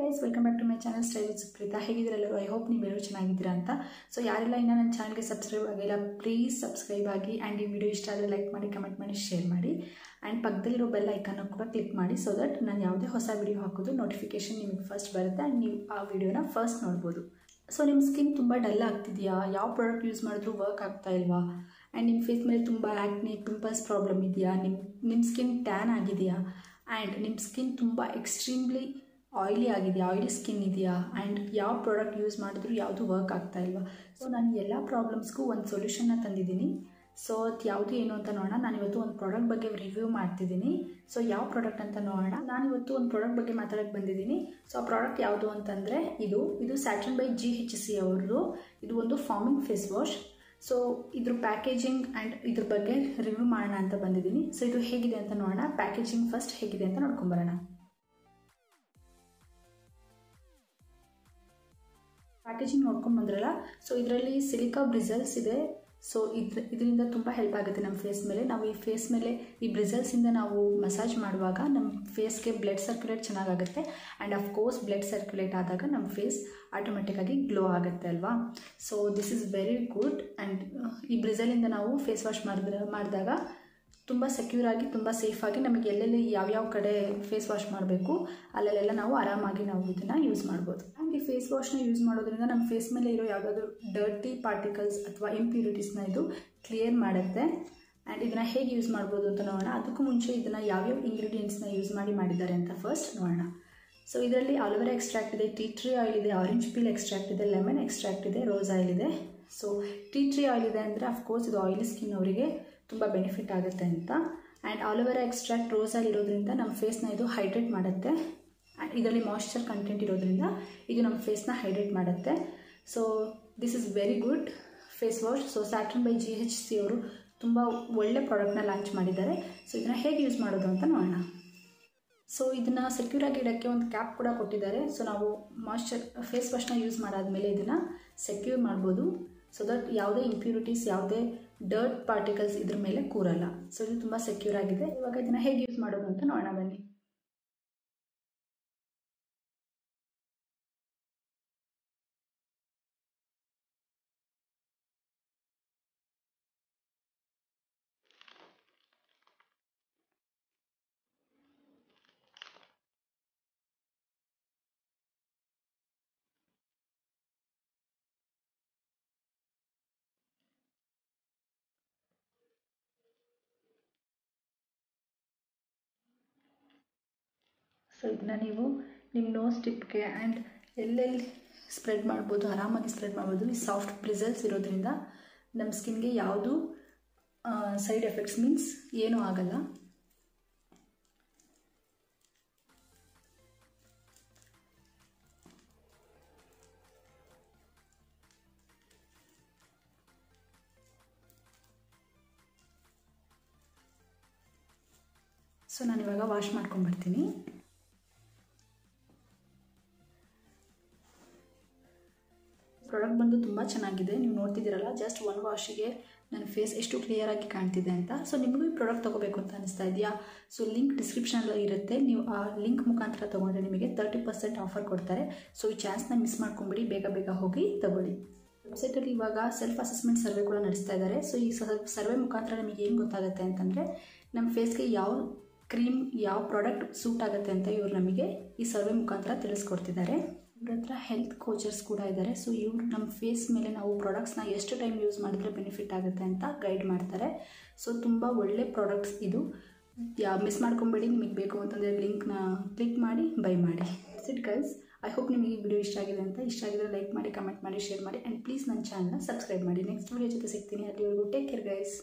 guys welcome back to my channel style with Supreetha ಹೇಗಿದ್ದೀರಾ ಎಲ್ಲರೂ I hope ನೀವೆಲ್ಲರೂ ಚೆನ್ನಾಗಿದ್ದೀರಾ ಅಂತ ಸೊ ಯಾರೆಲ್ಲ ಇನ್ನೂ ನನ್ನ ಚಾನಲ್ಗೆ ಸಬ್ಸ್ಕ್ರೈಬ್ ಆಗಿಲ್ಲ ಪ್ಲೀಸ್ ಸಬ್ಸ್ಕ್ರೈಬ್ ಆಗಿ ಆ್ಯಂಡ್ ಈ ವಿಡಿಯೋ ಇಷ್ಟ ಆದರೆ ಲೈಕ್ ಮಾಡಿ ಕಮೆಂಟ್ ಮಾಡಿ ಶೇರ್ ಮಾಡಿ ಆ್ಯಂಡ್ ಪಕ್ಕದಲ್ಲಿರೋ ಬೆಲ್ ಐಕನ್ನು ಕೂಡ ಕ್ಲಿಕ್ ಮಾಡಿ ಸೊ ದಟ್ ನಾನು ಯಾವುದೇ ಹೊಸ ವಿಡಿಯೋ ಹಾಕೋದು ನೋಟಿಫಿಕೇಷನ್ ನಿಮಗೆ ಫಸ್ಟ್ ಬರುತ್ತೆ ಆ್ಯಂಡ್ ನೀವು ಆ ವಿಡಿಯೋನ ಫಸ್ಟ್ ನೋಡ್ಬೋದು ಸೊ ನಿಮ್ಮ ಸ್ಕಿನ್ ತುಂಬ ಡಲ್ ಆಗ್ತಿದೆಯಾ ಯಾವ ಪ್ರಾಡಕ್ಟ್ ಯೂಸ್ ಮಾಡಿದ್ರೂ ವರ್ಕ್ ಆಗ್ತಾ ಇಲ್ವಾ ಆ್ಯಂಡ್ ನಿಮ್ಮ ಫೇಸ್ ಮೇಲೆ ತುಂಬ ಆ್ಯಕ್ನಿ ಪಿಂಪಲ್ಸ್ ಪ್ರಾಬ್ಲಮ್ ಇದೆಯಾ ನಿಮ್ಮ ನಿಮ್ಮ ಸ್ಕಿನ್ ಟ್ಯಾನ್ ಆಗಿದೆಯಾ ಆ್ಯಂಡ್ ನಿಮ್ಮ ಸ್ಕಿನ್ ತುಂಬ ಎಕ್ಸ್ಟ್ರೀಮ್ಲಿ ಆಯಿಲಿ ಆಗಿದೆಯಾ ಆಯಿಲಿ ಸ್ಕಿನ್ ಇದೆಯಾ ಆ್ಯಂಡ್ ಯಾವ ಪ್ರಾಡಕ್ಟ್ ಯೂಸ್ ಮಾಡಿದ್ರು ಯಾವುದು ವರ್ಕ್ ಆಗ್ತಾ ಇಲ್ವಾ ಸೊ ನಾನು ಎಲ್ಲ ಪ್ರಾಬ್ಲಮ್ಸ್ಗೂ ಒಂದು ಸೊಲ್ಯೂಷನ್ನ ತಂದಿದ್ದೀನಿ ಸೊ ಅದು ಯಾವುದು ಏನು ಅಂತ ನೋಡೋಣ ನಾನಿವತ್ತು ಒಂದು ಪ್ರಾಡಕ್ಟ್ ಬಗ್ಗೆ ರಿವ್ಯೂ ಮಾಡ್ತಿದ್ದೀನಿ ಸೊ ಯಾವ ಪ್ರಾಡಕ್ಟ್ ಅಂತ ನೋಡೋಣ ನಾನಿವತ್ತು ಒಂದು ಪ್ರಾಡಕ್ಟ್ ಬಗ್ಗೆ ಮಾತಾಡೋಕ್ಕೆ ಬಂದಿದ್ದೀನಿ ಸೊ ಆ ಪ್ರಾಡಕ್ಟ್ ಯಾವುದು ಅಂತಂದರೆ ಇದು ಇದು Saturn by G H C ಅವ್ರದ್ದು ಇದು ಒಂದು ಫಾರ್ಮಿಂಗ್ ಫೇಸ್ ವಾಶ್ ಸೊ ಇದ್ರ ಪ್ಯಾಕೇಜಿಂಗ್ ಆ್ಯಂಡ್ ಇದ್ರ ಬಗ್ಗೆ ರಿವ್ಯೂ ಮಾಡೋಣ ಅಂತ ಬಂದಿದ್ದೀನಿ ಸೊ ಇದು ಹೇಗಿದೆ ಅಂತ ನೋಡೋಣ ಪ್ಯಾಕೇಜಿಂಗ್ ಫಸ್ಟ್ ಹೇಗಿದೆ ಅಂತ ನೋಡ್ಕೊಂಬರೋಣ ಪ್ಯಾಕೇಜಿಂಗ್ ನೋಡ್ಕೊಂಡು ಬಂದ್ರಲ್ಲ ಸೊ ಇದರಲ್ಲಿ ಸಿಲಿಕಾ ಬ್ರಿಸಲ್ಸ್ ಇದೆ ಸೊ ಇದ್ರ ಇದರಿಂದ ತುಂಬ ಹೆಲ್ಪ್ ಆಗುತ್ತೆ ನಮ್ಮ ಫೇಸ್ ಮೇಲೆ ನಾವು ಈ ಫೇಸ್ ಮೇಲೆ ಈ ಬ್ರಿಸಲ್ಸಿಂದ ನಾವು ಮಸಾಜ್ ಮಾಡುವಾಗ ನಮ್ಮ ಫೇಸ್ಗೆ ಬ್ಲಡ್ ಸರ್ಕ್ಯುಲೇಟ್ ಚೆನ್ನಾಗಾಗುತ್ತೆ ಆ್ಯಂಡ್ ಅಫ್ಕೋರ್ಸ್ ಬ್ಲಡ್ ಸರ್ಕ್ಯುಲೇಟ್ ಆದಾಗ ನಮ್ಮ ಫೇಸ್ ಆಟೋಮೆಟಿಕ್ಕಾಗಿ ಗ್ಲೋ ಆಗುತ್ತೆ ಅಲ್ವಾ so this is very good and ಈ ಬ್ರಿಸಲಿಂದ ನಾವು ಫೇಸ್ ವಾಶ್ ಮಾಡಿದ್ರೆ ಮಾಡಿದಾಗ ತುಂಬ ಸೆಕ್ಯೂರ್ ಆಗಿ ತುಂಬ ಸೇಫಾಗಿ ನಮಗೆ ಎಲ್ಲೆಲ್ಲಿ ಯಾವ್ಯಾವ ಕಡೆ ಫೇಸ್ ವಾಶ್ ಮಾಡಬೇಕು ಅಲ್ಲೆಲ್ಲ ನಾವು ಆರಾಮಾಗಿ ನಾವು ಇದನ್ನು ಯೂಸ್ ಮಾಡ್ಬೋದು ಆ್ಯಂಡ್ ಈ ಫೇಸ್ ವಾಶ್ನ ಯೂಸ್ ಮಾಡೋದ್ರಿಂದ ನಮ್ಮ ಫೇಸ್ ಮೇಲೆ ಇರೋ ಯಾವುದಾದ್ರೂ ಡರ್ಟಿ ಪಾರ್ಟಿಕಲ್ಸ್ ಅಥವಾ ಇಂಪ್ಯೂರಿಟೀಸ್ನ ಇದು ಕ್ಲಿಯರ್ ಮಾಡುತ್ತೆ ಆ್ಯಂಡ್ ಇದನ್ನು ಹೇಗೆ ಯೂಸ್ ಮಾಡ್ಬೋದು ಅಂತ ನೋಡೋಣ ಅದಕ್ಕೂ ಮುಂಚೆ ಇದನ್ನು ಯಾವ್ಯಾವ ಇಂಗ್ರೀಡಿಯೆಂಟ್ಸ್ನ ಯೂಸ್ ಮಾಡಿ ಮಾಡಿದ್ದಾರೆ ಅಂತ ಫಸ್ಟ್ ನೋಡೋಣ ಸೊ ಇದರಲ್ಲಿ ಆಲೋವೆರಾ ಎಕ್ಸ್ಟ್ರಾಕ್ಟ್ ಇದೆ ಟೀ ಟ್ರೀ ಆಯಿಲ್ ಇದೆ ಆರೆಂಜ್ ಪೀಲ್ ಎಕ್ಸ್ಟ್ರಾಕ್ಟ್ ಇದೆ ಲೆಮನ್ ಎಕ್ಸ್ಟ್ರಾಕ್ಟ್ ಇದೆ ರೋಸ್ ಆಯಿಲ್ ಇದೆ ಸೊ ಟೀ ಟ್ರೀ ಆಯಿಲ್ ಇದೆ ಅಂದರೆ ಅಫ್ಕೋರ್ಸ್ ಇದು ಆಯಿಲಿ ಸ್ಕಿನ್ ಅವರಿಗೆ ತುಂಬ ಬೆನಿಫಿಟ್ ಆಗುತ್ತೆ ಅಂತ and aloe vera extract rose oil ಇರೋದ್ರಿಂದ ನಮ್ಮ ಫೇಸ್ನ ಇದು ಹೈಡ್ರೇಟ್ ಮಾಡುತ್ತೆ ಆ್ಯಂಡ್ ಇದರಲ್ಲಿ ಮಾಯ್ಶ್ಚರ್ ಕಂಟೆಂಟ್ ಇರೋದ್ರಿಂದ ಇದು ನಮ್ಮ ಫೇಸ್ನ ಹೈಡ್ರೇಟ್ ಮಾಡುತ್ತೆ so this is very good face wash so Saturn by G H C ಅವರು ತುಂಬ ಒಳ್ಳೆ ಪ್ರಾಡಕ್ಟ್ನ ಲಾಂಚ್ ಮಾಡಿದ್ದಾರೆ ಸೊ ಇದನ್ನು ಹೇಗೆ ಯೂಸ್ ಮಾಡೋದು ಅಂತ ನೋಡೋಣ ಸೊ ಇದನ್ನು ಸೆಕ್ಯೂರ್ ಆಗಿ ಇಡೋಕ್ಕೆ ಒಂದು ಕ್ಯಾಪ್ ಕೂಡ ಕೊಟ್ಟಿದ್ದಾರೆ ಸೊ ನಾವು ಮಾಯ್ಶ್ಚರ್ ಫೇಸ್ ವಾಶ್ನ ಯೂಸ್ ಮಾಡಾದಮೇಲೆ ಇದನ್ನು ಸೆಕ್ಯೂರ್ ಮಾಡ್ಬೋದು ಸೊ ದಟ್ ಯಾವುದೇ ಇಂಪ್ಯೂರಿಟೀಸ್ ಯಾವುದೇ ಡರ್ಟ್ ಪಾರ್ಟಿಕಲ್ಸ್ ಇದ್ರ ಮೇಲೆ ಕೂರಲ್ಲ ಸೊ ಇದು ತುಂಬ ಸೆಕ್ಯೂರ್ ಆಗಿದೆ ಇವಾಗ ಇದನ್ನು ಹೇಗೆ ಯೂಸ್ ಮಾಡೋದು ಅಂತ ನೋಡೋಣ ಬನ್ನಿ ಸೊ ಇದನ್ನ ನೀವು ನಿಮ್ಮ ನೋಸ್ ಟಿಪ್ಗೆ ಆ್ಯಂಡ್ ಎಲ್ಲೆಲ್ಲಿ ಸ್ಪ್ರೆಡ್ ಮಾಡ್ಬೋದು ಆರಾಮಾಗಿ ಸ್ಪ್ರೆಡ್ ಮಾಡ್ಬೋದು ಈ ಸಾಫ್ಟ್ ಬ್ರಿಸಲ್ಸ್ ಇರೋದ್ರಿಂದ ನಮ್ಮ ಸ್ಕಿನ್ಗೆ ಯಾವುದು ಸೈಡ್ ಎಫೆಕ್ಟ್ಸ್ ಮೀನ್ಸ್ ಏನೂ ಆಗಲ್ಲ ಸೊ ನಾನಿವಾಗ ವಾಶ್ ಮಾಡ್ಕೊಂಡ್ಬರ್ತೀನಿ ಪ್ರಾಡಕ್ಟ್ ಬಂದು ತುಂಬ ಚೆನ್ನಾಗಿದೆ ನೀವು ನೋಡ್ತಿದ್ದೀರಲ್ಲ ಜಸ್ಟ್ ಒನ್ ವಾಶಿಗೆ ನನ್ನ ಫೇಸ್ ಎಷ್ಟು ಕ್ಲಿಯರಾಗಿ ಕಾಣ್ತಿದೆ ಅಂತ ಸೊ ನಿಮಗೂ ಈ ಪ್ರಾಡಕ್ಟ್ ತೊಗೋಬೇಕು ಅಂತ ಅನಿಸ್ತಾ ಇದೆಯಾ ಸೊ ಲಿಂಕ್ ಡಿಸ್ಕ್ರಿಪ್ಷನಲ್ಲಿ ಇರುತ್ತೆ ನೀವು ಆ ಲಿಂಕ್ ಮುಖಾಂತರ ತೊಗೊಂಡ್ರೆ ನಿಮಗೆ ತರ್ಟಿ ಪರ್ಸೆಂಟ್ ಆಫರ್ ಕೊಡ್ತಾರೆ ಸೊ ಈ ಚಾನ್ಸ್ನ ಮಿಸ್ ಮಾಡ್ಕೊಂಬಿಡಿ ಬೇಗ ಬೇಗ ಹೋಗಿ ತಗೊಳ್ಳಿ ವೆಬ್ಸೈಟಲ್ಲಿ ಇವಾಗ ಸೆಲ್ಫ್ ಅಸೆಸ್ಮೆಂಟ್ ಸರ್ವೆ ಕೂಡ ನಡೆಸ್ತಾ ಇದ್ದಾರೆ ಸೊ ಈ ಸರ್ವೆ ಮುಖಾಂತರ ನಿಮಗೆ ಏನು ಗೊತ್ತಾಗುತ್ತೆ ಅಂತಂದರೆ ನಮ್ಮ ಫೇಸ್ಗೆ ಯಾವ ಕ್ರೀಮ್ ಯಾವ ಪ್ರಾಡಕ್ಟ್ ಸೂಟ್ ಆಗುತ್ತೆ ಅಂತ ಇವರು ನಮಗೆ ಈ ಸರ್ವೆ ಮುಖಾಂತರ ತಿಳಿಸ್ಕೊಡ್ತಿದ್ದಾರೆ ಇವ್ರ ಹತ್ರ ಹೆಲ್ತ್ ಕೋಚರ್ಸ್ ಕೂಡ ಇದ್ದಾರೆ ಸೊ ಇವ್ರು ನಮ್ಮ ಫೇಸ್ ಮೇಲೆ ನಾವು ಪ್ರಾಡಕ್ಟ್ಸ್ನ ಎಷ್ಟು ಟೈಮ್ ಯೂಸ್ ಮಾಡಿದ್ರೆ ಬೆನಿಫಿಟ್ ಆಗುತ್ತೆ ಅಂತ ಗೈಡ್ ಮಾಡ್ತಾರೆ ಸೊ ತುಂಬ ಒಳ್ಳೆ ಪ್ರಾಡಕ್ಟ್ಸ್ ಇದು ಯಾ ಮಿಸ್ ಮಾಡ್ಕೊಂಬೇಡಿ ನಿಮಗೆ ಬೇಕು ಅಂತಂದರೆ ಲಿಂಕ್ನ ಕ್ಲಿಕ್ ಮಾಡಿ ಬೈ ಮಾಡಿ ಇಟ್ ಗೈಸ್ ಐ ಹೋಪ್ ನಿಮಗೆ ಈ ವಿಡಿಯೋ ಇಷ್ಟ ಆಗಿದೆ ಅಂತ ಇಷ್ಟ ಆಗಿದ್ರೆ ಲೈಕ್ ಮಾಡಿ ಕಮೆಂಟ್ ಮಾಡಿ ಶೇರ್ ಮಾಡಿ ಆ್ಯಂಡ್ ಪ್ಲೀಸ್ ನನ್ನ ಚಾನಲ್ನ ಸಬ್ಸ್ಕ್ರೈಬ್ ಮಾಡಿ ನೆಕ್ಸ್ಟ್ ವಿಡಿಯೋ ಜೊತೆ ಸಿಗ್ತೀನಿ ಅಲ್ಲಿವರೆಗೂ ಟೇಕ್ ಕೇರ್ ಗೈಸ್